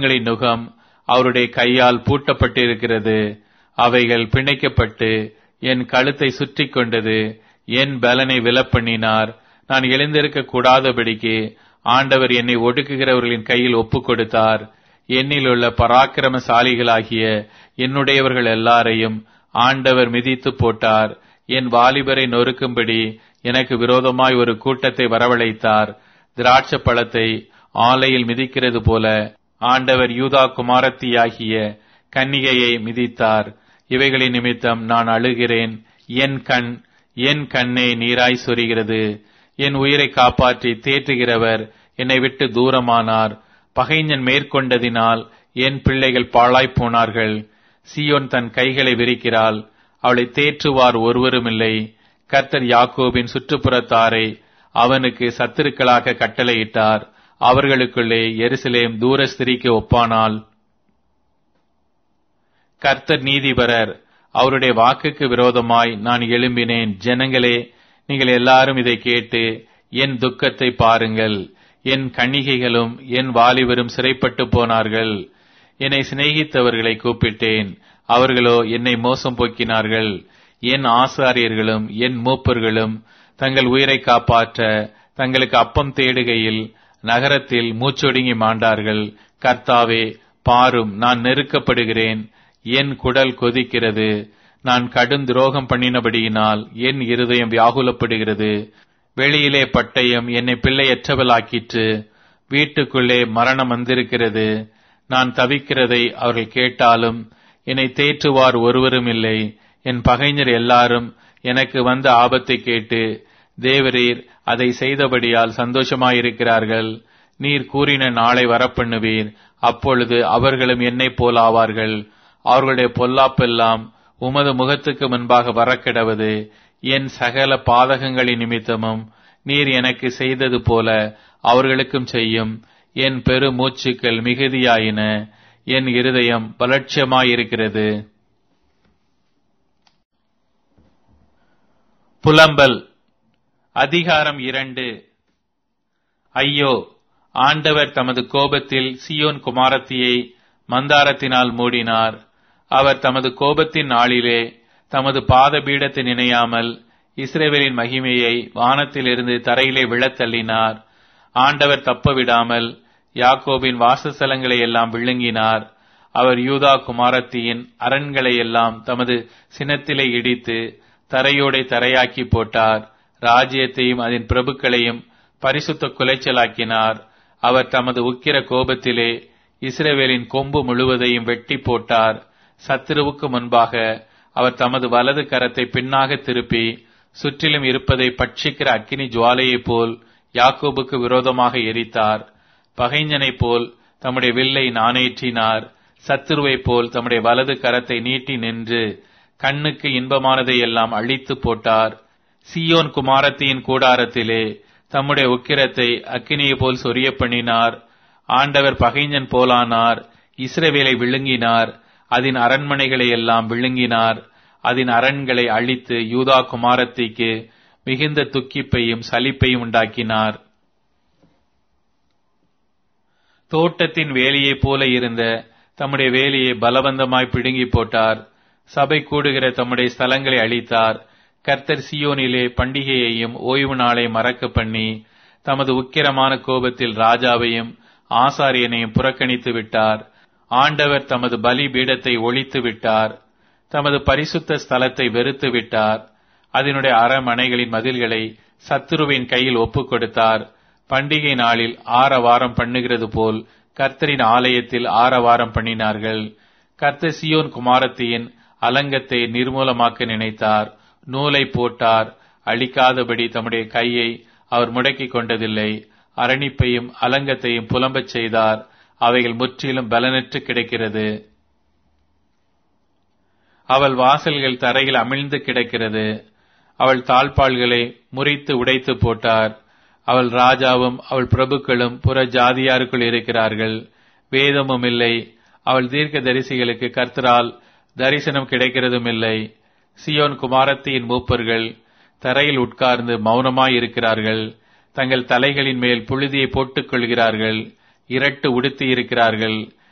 சிங்கங்களின் நுகம் அவருடைய கையால் பூட்டப்பட்டிருக்கிறது அவைகள் பிணைக்கப்பட்டு என் கழுத்தை சுற்றி கொண்டது என் பலனை விலப்பண்ணினார் நான் எழுந்திருக்க கூடாதபடிக்கு ஆண்டவர் என்னை ஒடுக்குகிறவர்களின் கையில் ஒப்புக் கொடுத்தார் என்னிலுள்ள பராக்கிரமசாலிகளாகிய என்னுடையவர்கள் எல்லாரையும் ஆண்டவர் மிதித்து போட்டார் என் வாலிபரை நொறுக்கும்படி எனக்கு விரோதமாய் ஒரு கூட்டத்தை வரவழைத்தார் திராட்ச பழத்தை ஆலையில் மிதிக்கிறது போல ஆண்டவர் யூதா குமாரத்தியாகிய கன்னிகையை மிதித்தார் இவைகளின் நிமித்தம் நான் அழுகிறேன் என் கண் என் கண்ணே நீராய் சொரிகிறது என் உயிரை காப்பாற்றி தேற்றுகிறவர் என்னை விட்டு தூரமானார் பகைஞன் மேற்கொண்டதினால் என் பிள்ளைகள் பாழாய்ப் போனார்கள் சியோன் தன் கைகளை விரிக்கிறாள் அவளை தேற்றுவார் ஒருவருமில்லை கர்த்தர் யாக்கோபின் சுற்றுப்புறத்தாரை அவனுக்கு சத்துருக்களாக கட்டளையிட்டார் அவர்களுக்குள்ளே எருசலேம் தூரஸ்திரிக்கு ஒப்பானாள் கர்த்தர் நீதிபரர் அவருடைய வாக்குக்கு விரோதமாய் நான் எழும்பினேன் ஜனங்களே நீங்கள் எல்லாரும் இதை கேட்டு என் துக்கத்தை பாருங்கள் என் கன்னிகைகளும் என் வாலிபரும் சிறைப்பட்டு போனார்கள் என்னை சிநேகித்தவர்களை கூப்பிட்டேன் அவர்களோ என்னை மோசம் போக்கினார்கள் என் ஆசாரியர்களும் என் மூப்பர்களும் தங்கள் உயிரை காப்பாற்ற தங்களுக்கு அப்பம் தேடுகையில் நகரத்தில் மூச்சொடுங்கி மாண்டார்கள் கர்த்தாவே பாரும் நான் நெருக்கப்படுகிறேன் என் குடல் கொதிக்கிறது நான் கடும் துரோகம் பண்ணினபடியினால் என் இருதயம் வியாகுலப்படுகிறது வெளியிலே பட்டயம் என்னை பிள்ளையற்றவளாக்கிற்று வீட்டுக்குள்ளே மரணம் வந்திருக்கிறது நான் தவிக்கிறதை அவர்கள் கேட்டாலும் என்னை தேற்றுவார் ஒருவரும் இல்லை என் பகைஞர் எல்லாரும் எனக்கு வந்த ஆபத்தை கேட்டு தேவரீர் அதை செய்தபடியால் சந்தோஷமாயிருக்கிறார்கள் நீர் கூறின நாளை வரப்பண்ணுவீர் அப்பொழுது அவர்களும் என்னைப் போலாவார்கள் அவர்களுடைய பொல்லாப்பெல்லாம் உமது முகத்துக்கு முன்பாக வரக்கிடவது என் சகல பாதகங்களின் நிமித்தமும் நீர் எனக்கு செய்தது போல அவர்களுக்கும் செய்யும் என் பெரு மூச்சுக்கள் மிகுதியாயின என் இருதயம் பலட்சியமாயிருக்கிறது புலம்பல் அதிகாரம் இரண்டு ஐயோ ஆண்டவர் தமது கோபத்தில் சியோன் குமாரத்தியை மந்தாரத்தினால் மூடினார் அவர் தமது கோபத்தின் நாளிலே தமது பாதபீடத்தை நினையாமல் இஸ்ரேவேலின் மகிமையை வானத்திலிருந்து தரையிலே விழத் தள்ளினார் ஆண்டவர் தப்ப விடாமல் யாக்கோபின் வாசஸ்தலங்களை எல்லாம் விழுங்கினார் அவர் யூதா குமாரத்தியின் அரண்களை எல்லாம் தமது சினத்திலே இடித்து தரையோடை தரையாக்கி போட்டார் ராஜ்யத்தையும் அதன் பிரபுக்களையும் பரிசுத்த குலைச்சலாக்கினார் அவர் தமது உக்கிர கோபத்திலே இஸ்ரேவேலின் கொம்பு முழுவதையும் வெட்டி போட்டார் சத்துருவுக்கு முன்பாக அவர் தமது வலது கரத்தை பின்னாக திருப்பி சுற்றிலும் இருப்பதை பட்சிக்கிற அக்கினி ஜுவாலையைப் போல் யாக்கோபுக்கு விரோதமாக எரித்தார் பகைஞனைப் போல் தம்முடைய வில்லை நாணேற்றினார் சத்துருவைப் போல் தம்முடைய வலது கரத்தை நீட்டி நின்று கண்ணுக்கு இன்பமானதை எல்லாம் அழித்து போட்டார் சியோன் குமாரத்தியின் கூடாரத்திலே தம்முடைய உக்கிரத்தை அக்கினியை போல் சொரிய பண்ணினார் ஆண்டவர் பகைஞன் போலானார் இஸ்ரவேலை விழுங்கினார் அதன் அரண்மனைகளை எல்லாம் விழுங்கினார் அதன் அரண்களை அழித்து யூதா குமாரத்திக்கு மிகுந்த துக்கிப்பையும் சலிப்பையும் உண்டாக்கினார் தோட்டத்தின் வேலியைப் போல இருந்த தம்முடைய வேலியை பலவந்தமாய் பிடுங்கி போட்டார் சபை கூடுகிற தம்முடைய ஸ்தலங்களை அழித்தார் கர்த்தர் சியோனிலே பண்டிகையையும் ஓய்வு நாளை மறக்க பண்ணி தமது உக்கிரமான கோபத்தில் ராஜாவையும் ஆசாரியனையும் புறக்கணித்து விட்டார் ஆண்டவர் தமது பலி பீடத்தை ஒழித்து விட்டார் தமது பரிசுத்த ஸ்தலத்தை வெறுத்து விட்டார் அதனுடைய அரமனைகளின் மதில்களை சத்துருவின் கையில் ஒப்புக் கொடுத்தார் பண்டிகை நாளில் ஆரவாரம் பண்ணுகிறது போல் கர்த்தரின் ஆலயத்தில் ஆரவாரம் பண்ணினார்கள் கர்த்தர் சியோன் குமாரத்தியின் அலங்கத்தை நிர்மூலமாக்க நினைத்தார் நூலை போட்டார் அழிக்காதபடி தம்முடைய கையை அவர் முடக்கிக் கொண்டதில்லை அரணிப்பையும் அலங்கத்தையும் புலம்பச் செய்தார் அவைகள் முற்றிலும் பலனற்று கிடக்கிறது அவள் வாசல்கள் தரையில் அமிழ்ந்து கிடக்கிறது அவள் தாழ்பாள்களை முறித்து உடைத்து போட்டார் அவள் ராஜாவும் அவள் பிரபுக்களும் புற ஜாதியாருக்குள் இருக்கிறார்கள் வேதமும் இல்லை அவள் தீர்க்க தரிசிகளுக்கு கர்த்தரால் தரிசனம் கிடைக்கிறதும் இல்லை சியோன் குமாரத்தியின் மூப்பர்கள் தரையில் உட்கார்ந்து மௌனமாய் இருக்கிறார்கள் தங்கள் தலைகளின் மேல் புழுதியை போட்டுக் கொள்கிறார்கள் இரட்டு உடுத்தி இருக்கிறார்கள்